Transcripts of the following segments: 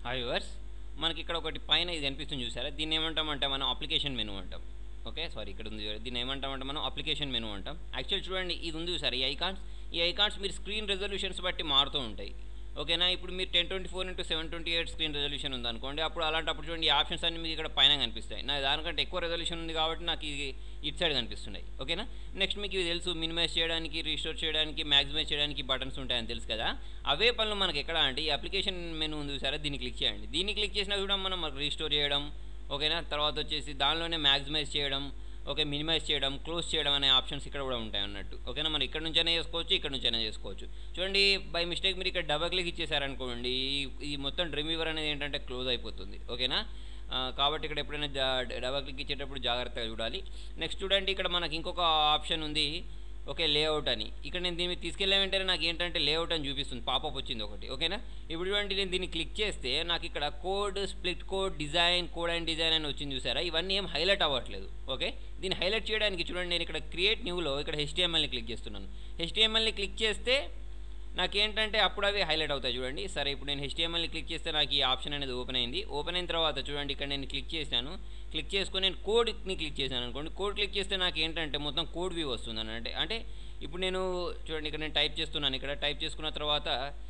Hi viewers మనకి ఇక్కడ ఒకటి పైన ఇది కనిపిస్తుంది చూసారా దీన్ని ఏమంటామంటే మనం అప్లికేషన్ మెనూ అంటాం ఓకే సారీ ఇక్కడ ఉంది చూడండి. దీన్ని ఏమంటామంటే మనం అప్లికేషన్ మెనూ అంటాం యాక్చువల్ చూడండి ఇది ఉంది చూసారా ఈ ఐకాన్స్ ఈ ఐకాన్స్ మీరు స్క్రీన్ రెజల్యూషన్స్ బట్టి మారుతూ ఉంటాయి ఓకేనా ఇప్పుడు మీరు ten twenty four into seven twenty eight screen resolution ఉంది అనుకోండి అప్పుడు అలాంటప్పుడు చూడండి ఈ ఆప్షన్స్ అన్ని మీకు ఇక్కడ పైన కనిపిస్తాయి నా దానికంటే ఎక్కువ రెజల్యూషన్ ఉంది కాబట్టి నాకు ఇది ఇటు సైడ్ కనిపిస్తున్నాయి ఓకేనా నెక్స్ట్ మీకు ఇవి తెలుసు మినిమైజ్ చేయడానికి రీస్టోర్ చేయడానికి మ్యాక్సిమైజ్ చేయడానికి బటన్స్ ఉంటాయని తెలుసు కదా అవే పనులు మనకి ఎక్కడ అంటే ఈ అప్లికేషన్ మెనూ ఉంది చూసారా దీన్ని క్లిక్ చేయండి దీన్ని క్లిక్ చేసినా కూడా మనం మనకు రీస్టోర్ చేయడం ఓకేనా తర్వాత వచ్చేసి దానిలోనే మ్యాక్సిమైజ్ చేయడం ఓకే మినిమైజ్ చేయడం క్లోజ్ చేయడం అనే ఆప్షన్స్ ఇక్కడ కూడా ఉంటాయి అన్నట్టు ఓకేనా మనం ఇక్కడ నుంచైనా చేసుకోవచ్చు ఇక్కడ నుంచైనా చేసుకోవచ్చు చూడండి బై మిస్టేక్ మీరు ఇక్కడ డబల్ క్లిక్ ఇచ్చేసారనుకోండి ఈ- ఈ మొత్తం డ్రీమ్ అనేది ఏంటంటే క్లోజ్ అయిపోతుంది ఓకేనా ఆ, కాబట్టి ఇక్కడ ఎప్పుడైనా డబల్ క్లిక్ ఇచ్చేటప్పుడు జాగ్రత్తగా చూడాలి నెక్స్ట్ చూడండి ఇక్కడ మనకి ఇంకొక ఆప్షన్ ఉంది ఓకే లేఅవుట్ అని ఇక్కడ నేను దీన్ని తీసుకెళ్ళే వెంటనే నాకు ఏంటంటే లేఅవుట్ అని చూపిస్తుంది పాపప్ వచ్చింది ఒకటి ఓకేనా ఇప్పుడు చూడండి నేను దీన్ని క్లిక్ చేస్తే నాకు ఇక్కడ code split code design code and design అని వచ్చింది చూసారా ఇవన్నీ ఏం హైలైట్ అవ్వట్లేదు ఓకే దీన్ని హైలైట్ చేయడానికి చూడండి నేను ఇక్కడ క్రియేట్ న్యూలో ఇక్కడ హెచ్టిఎంఎల్ని క్లిక్ చేస్తున్నాను హెచ్టిఎంఎల్ని క్లిక్ చేస్తే నాకేంటంటే అప్పుడు అవి హైలైట్ అవుతాయి చూడండి సరే ఇప్పుడు నేను హెచ్టిఎంఎల్ని క్లిక్ చేస్తే నాకు ఈ ఆప్షన్ అనేది ఓపెన్ అయింది ఓపెన్ అయిన తర్వాత చూడండి ఇక్కడ నేను క్లిక్ చేశాను క్లిక్ చేసుకొని నేను కోడ్ని క్లిక్ చేశాను అనుకోండి కోడ్ క్లిక్ చేస్తే నాకు ఏంటంటే మొత్తం కోడ్ వ్యూ వస్తుంది అంటే అంటే ఇప్పుడు నేను చూడండి ఇక్కడ నేను టైప్ చేస్తున్నాను ఇక్కడ టైప్ చేసుకున్న తర్వాత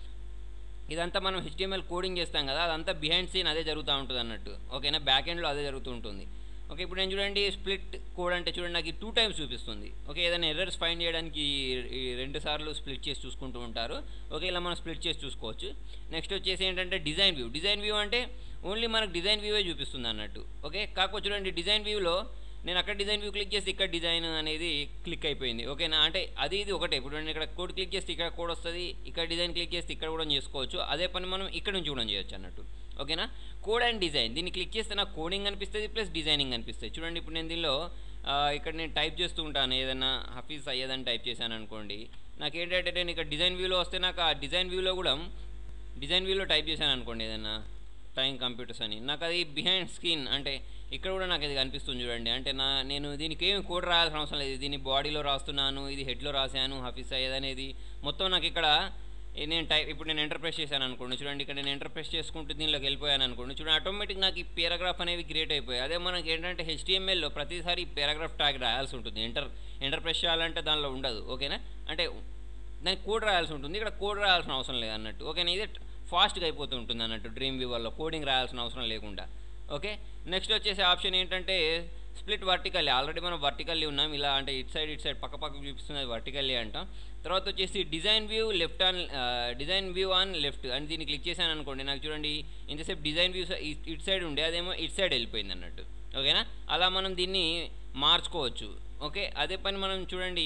ఇదంతా మనం హెచ్టిఎంఎల్ కోడింగ్ చేస్తాం కదా అదంతా బిహైండ్ సీన్ అదే జరుగుతూ ఉంటుంది అన్నట్టు ఓకేనా బ్యాక్ ఎండ్లో అదే జరుగుతూ ఉంటుంది ఓకే ఇప్పుడు నేను చూడండి స్ప్లిట్ కోడ్ అంటే చూడండి నాకు టూ టైమ్స్ చూపిస్తుంది ఓకే ఏదైనా ఎర్రర్స్ ఫైండ్ చేయడానికి ఈ- ఈ రెండు సార్లు స్ప్లిట్ చేసి చూసుకుంటూ ఉంటారు ఓకే ఇలా మనం స్ప్లిట్ చేసి చూసుకోవచ్చు నెక్స్ట్ వచ్చేసి ఏంటంటే డిజైన్ వ్యూ డిజైన్ వ్యూ అంటే ఓన్లీ మనకు డిజైన్ వ్యూవే చూపిస్తుంది అన్నట్టు ఓకే కాకపోతే చూడండి డిజైన్ వ్యూలో నేను అక్కడ డిజైన్ వ్యూ క్లిక్ చేస్తే ఇక్కడ డిజైన్ అనేది క్లిక్ అయిపోయింది ఓకేనా అంటే అది ఇది ఒకటే ఇప్పుడు నేను ఇక్కడ కోడ్ క్లిక్ చేస్తే ఇక్కడ కోడ్ వస్తుంది ఇక్కడ డిజైన్ క్లిక్ చేస్తే ఇక్కడ కూడా చేసుకోవచ్చు అదే పని మనం ఇక్కడ నుంచి కూడా చేయొచ్చు అన్నట్టు ఓకేనా కోడ్ అండ్ డిజైన్ దీన్ని క్లిక్ చేస్తే నాకు కోడింగ్ అనిపిస్తుంది ప్లస్ డిజైనింగ్ అనిపిస్తుంది చూడండి ఇప్పుడు నేను దీనిలో ఆ, ఇక్కడ నేను టైప్ చేస్తూ ఉంటాను ఏదైనా హఫీజ్ అయ్యేదని అని టైప్ చేశాను అనుకోండి నాకు ఏంటంటే నేను ఇక్కడ డిజైన్ వ్యూలో వస్తే నాకు ఆ డిజైన్ వ్యూలో కూడా డిజైన్ వ్యూలో టైప్ చేశాను అనుకోండి ఏదైనా టైం కంప్యూటర్స్ అని నాకు అది బిహైండ్ స్క్రీన్ అంటే ఇక్కడ కూడా నాకు ఇది కనిపిస్తుంది చూడండి అంటే నా నేను దీనికి ఏమి కోడ్ రాయాల్సిన అవసరం లేదు దీన్ని బాడీలో రాస్తున్నాను ఇది హెడ్లో రాశాను హఫీస్ అయ్యేది అనేది మొత్తం నాకు ఇక్కడ ఏ నేను టైప్ ఇప్పుడు నేను ఎంటర్ప్రెస్ చేశాను అనుకోండి చూడండి ఇక్కడ నేను ఎంటర్ప్రెస్ చేసుకుంటూ దీనిలోకి వెళ్ళిపోయాను అనుకోండి చూడండి ఆటోమేటిక్ నాకు ఈ పారాగ్రాఫ్ అనేవి క్రియేట్ అయిపోయాయి అదే మనకి ఏంటంటే హెచ్టిఎంఎల్లో ప్రతిసారి పారాగ్రాఫ్ ట్యాగ్ రాయాల్సి ఉంటుంది ఎంటర్ ఎంటర్ప్రెస్ చేయాలంటే దానిలో ఉండదు ఓకేనా అంటే దానికి కోడ్ రాయాల్సి ఉంటుంది ఇక్కడ కోడ్ రాయాల్సిన అవసరం లేదు అన్నట్టు ఓకేనా ఇది ఫాస్ట్గా అయిపోతూ ఉంటుంది అన్నట్టు డ్రీమ్ వ్యూవర్లో కోడింగ్ రాయాల్సిన అవసరం లేకుండా ఓకే నెక్స్ట్ వచ్చేసి ఆప్షన్ ఏంటంటే స్ప్లిట్ వర్టికల్లీ ఆల్రెడీ మనం వర్టికల్లీ ఉన్నాం ఇలా అంటే ఇట్ సైడ్ ఇట్ సైడ్ పక్క పక్క చూపిస్తుంది వర్టికల్లీ అంటాం తర్వాత వచ్చేసి design view left on design view on left అని దీన్ని క్లిక్ చేశాను అనుకోండి నాకు చూడండి ఇంతసేపు డిజైన్ వ్యూ ఇట్ సైడ్ ఉండే అదేమో ఇట్ సైడ్ వెళ్ళిపోయింది అన్నట్టు ఓకేనా అలా మనం దీన్ని మార్చుకోవచ్చు ఓకే అదే పని మనం చూడండి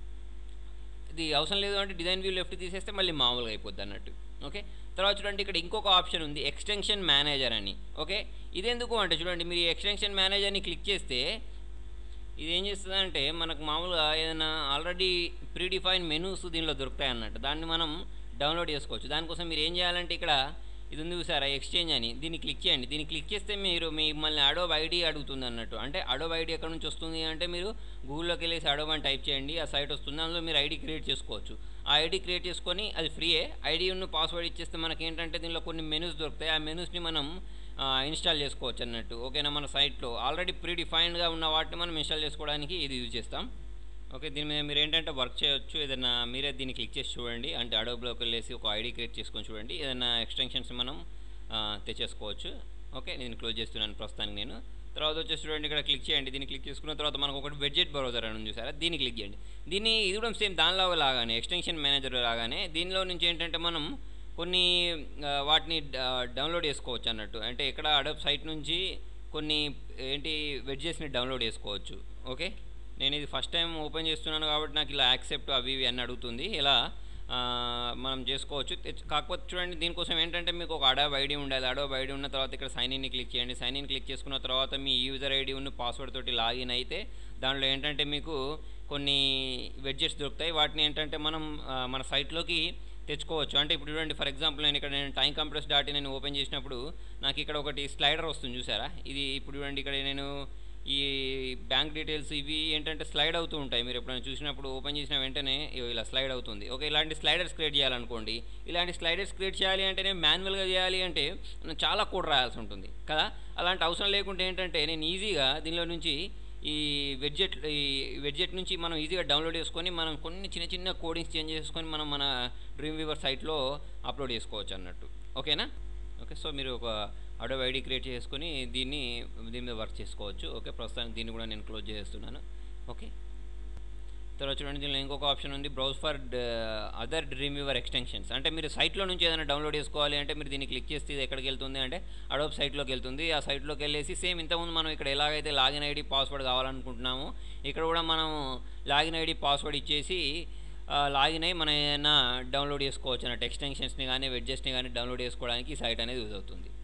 ఇది అవసరం లేదు అంటే డిజైన్ వ్యూ లెఫ్ట్ తీసేస్తే మళ్ళీ మామూలుగా అయిపోద్ది అన్నట్టు ఓకే తర్వాత చూడండి ఇక్కడ ఇంకొక ఆప్షన్ ఉంది ఎక్స్టెన్షన్ మేనేజర్ అని ఓకే ఇదెందుకు అంటే చూడండి మీరు ఈ ఎక్స్టెన్షన్ మేనేజర్ని క్లిక్ చేస్తే ఇది ఏం చేస్తుందంటే మనకు మామూలుగా ఏదైనా ఆల్రెడీ ప్రీడిఫైన్ మెనూస్ దీనిలో దొరుకుతాయి అన్నట్టు దాన్ని మనం డౌన్లోడ్ చేసుకోవచ్చు దానికోసం మీరు ఏం చేయాలంటే ఇక్కడ ఇది ఉంది చూసారా ఎక్స్చేంజ్ అని దీన్ని క్లిక్ చేయండి దీన్ని క్లిక్ చేస్తే మీరు మిమ్మల్ని అడోబ్ ఐడి అడుగుతుంది అన్నట్టు అంటే అడోబ్ ఐడి ఎక్కడ నుంచి వస్తుంది అంటే మీరు గూగుల్లోకి వెళ్ళేసి అడోబ్ అని టైప్ చేయండి ఆ సైట్ వస్తుంది అందులో మీరు ఐడి క్రియేట్ చేసుకోవచ్చు ఆ ఐడి క్రియేట్ చేసుకొని అది ఫ్రీయే ఐడి ఉన్న పాస్వర్డ్ ఇచ్చేస్తే మనకి ఏంటంటే దీనిలో కొన్ని మెనూస్ దొరుకుతాయి ఆ మెనూస్ని మనం ఆ, ఇన్స్టాల్ చేసుకోవచ్చు అన్నట్టు ఓకేనా మన సైట్లో ఆల్రెడీ ప్రీ డిఫైన్డ్గా ఉన్న వాటిని మనం ఇన్స్టాల్ చేసుకోవడానికి ఇది యూజ్ చేస్తాం ఓకే దీని మీద మీరు ఏంటంటే వర్క్ చేయొచ్చు ఏదైనా మీరే దీన్ని క్లిక్ చేసి చూడండి అంటే అడోబ్లోకి వెళ్ళేసి ఒక ఐడి క్రియేట్ చేసుకొని చూడండి ఏదైనా ఎక్స్టెన్షన్స్ మనం ఆ, తెచ్చేసుకోవచ్చు ఓకే నేను క్లోజ్ చేస్తున్నాను ప్రస్తుతానికి నేను తర్వాత వచ్చేసి చూడండి ఇక్కడ క్లిక్ చేయండి దీన్ని క్లిక్ చేసుకున్న తర్వాత మనకు ఒకటి వెడ్జెట్ బ్రౌజర్ అని ఉంది చూసారా దీన్ని క్లిక్ చేయండి దీన్ని ఇది కూడా సేమ్ దానిలో లాగానే ఎక్స్టెన్షన్ మేనేజర్ లాగానే దీనిలో నుంచి ఏంటంటే మనం కొన్ని ఆ, వాటిని డా- డౌన్లోడ్ చేసుకోవచ్చు అన్నట్టు అంటే ఇక్కడ అడబ్ సైట్ నుంచి కొన్ని ఏంటి వెడ్జెస్ని డౌన్లోడ్ చేసుకోవచ్చు ఓకే నేను ఇది ఫస్ట్ టైం ఓపెన్ చేస్తున్నాను కాబట్టి నాకు ఇలా యాక్సెప్ట్ అవి ఇవి అని అడుగుతుంది ఇలా ఆ, మనం చేసుకోవచ్చు తెచ్- కాకపోతే చూడండి దీనికోసం ఏంటంటే మీకు ఒక అడాబ్ ఐడి ఉండాలి అడాబ్ ఐడి ఉన్న తర్వాత ఇక్కడ సైన్ ఇన్ని క్లిక్ చేయండి సైన్ ఇన్ క్లిక్ చేసుకున్న తర్వాత మీ యూజర్ ఐడి ఉన్న పాస్వర్డ్ తోటి లాగిన్ అయితే దాంట్లో ఏంటంటే మీకు కొన్ని వెడ్జెట్స్ దొరుకుతాయి వాటిని ఏంటంటే మనం ఆ, మన సైట్లోకి తెచ్చుకోవచ్చు అంటే ఇప్పుడు చూడండి ఫర్ ఎగ్జాంపుల్ నేను ఇక్కడ నేను టైం కంప్రెస్ డాట్ నేను ఓపెన్ చేసినప్పుడు నాకు ఇక్కడ ఒకటి స్లైడర్ వస్తుంది చూసారా ఇది ఇప్పుడు చూడండి ఇక్కడ నేను ఈ బ్యాంక్ డీటెయిల్స్ ఇవి ఏంటంటే స్లైడ్ అవుతూ ఉంటాయి మీరు ఎప్పుడైనా చూసినప్పుడు ఓపెన్ చేసిన వెంటనే ఇగో ఇలా స్లైడ్ అవుతుంది ఓకే ఇలాంటి స్లైడర్స్ క్రియేట్ చేయాలనుకోండి ఇలాంటి స్లైడర్స్ క్రియేట్ చేయాలి అంటేనే మాన్యువల్గా చేయాలి అంటే మనం చాలా కోడ్ రాయాల్సి ఉంటుంది కదా అలాంటి అవసరం లేకుంటే ఏంటంటే నేను ఈజీగా దీనిలో నుంచి ఈ వెడ్జెట్ ఈ వెడ్జెట్ నుంచి మనం ఈజీగా డౌన్లోడ్ చేసుకొని మనం కొన్ని చిన్న చిన్న కోడింగ్స్ చేంజ్ చేసుకొని మనం మన డ్రీమ్ వీవర్ సైట్లో అప్లోడ్ చేసుకోవచ్చు అన్నట్టు ఓకేనా ఓకే సో మీరు ఒక అడోబ్ ఐడి క్రియేట్ చేసుకొని దీన్ని దీని మీద వర్క్ చేసుకోవచ్చు ఓకే ప్రస్తుతానికి దీన్ని కూడా నేను క్లోజ్ చేస్తున్నాను ఓకే తర్వాత చూడండి దీనిలో ఇంకొక ఆప్షన్ ఉంది browse for other Dreamweaver extensions అంటే మీరు సైట్లో నుంచి ఏదైనా డౌన్లోడ్ చేసుకోవాలి అంటే మీరు దీన్ని క్లిక్ చేస్తే ఇది ఎక్కడికి వెళ్తుంది అంటే అడోబ్ సైట్లోకి వెళ్తుంది ఆ సైట్లోకి వెళ్ళేసి సేమ్ ఇంతకుముందు మనం ఇక్కడ ఎలాగైతే లాగిన్ ఐడి పాస్వర్డ్ కావాలనుకుంటున్నామో ఇక్కడ కూడా మనం లాగిన్ ఐడి పాస్వర్డ్ ఇచ్చేసి లాగిన్ అయ్యి మనం ఏదైనా డౌన్లోడ్ చేసుకోవచ్చు అన్నట్టు ఎక్స్టెన్షన్స్ని కానీ వెడ్జెస్ని కానీ డౌన్లోడ్ చేసుకోవడానికి ఈ సైట్ అనేది యూజ్ అవుతుంది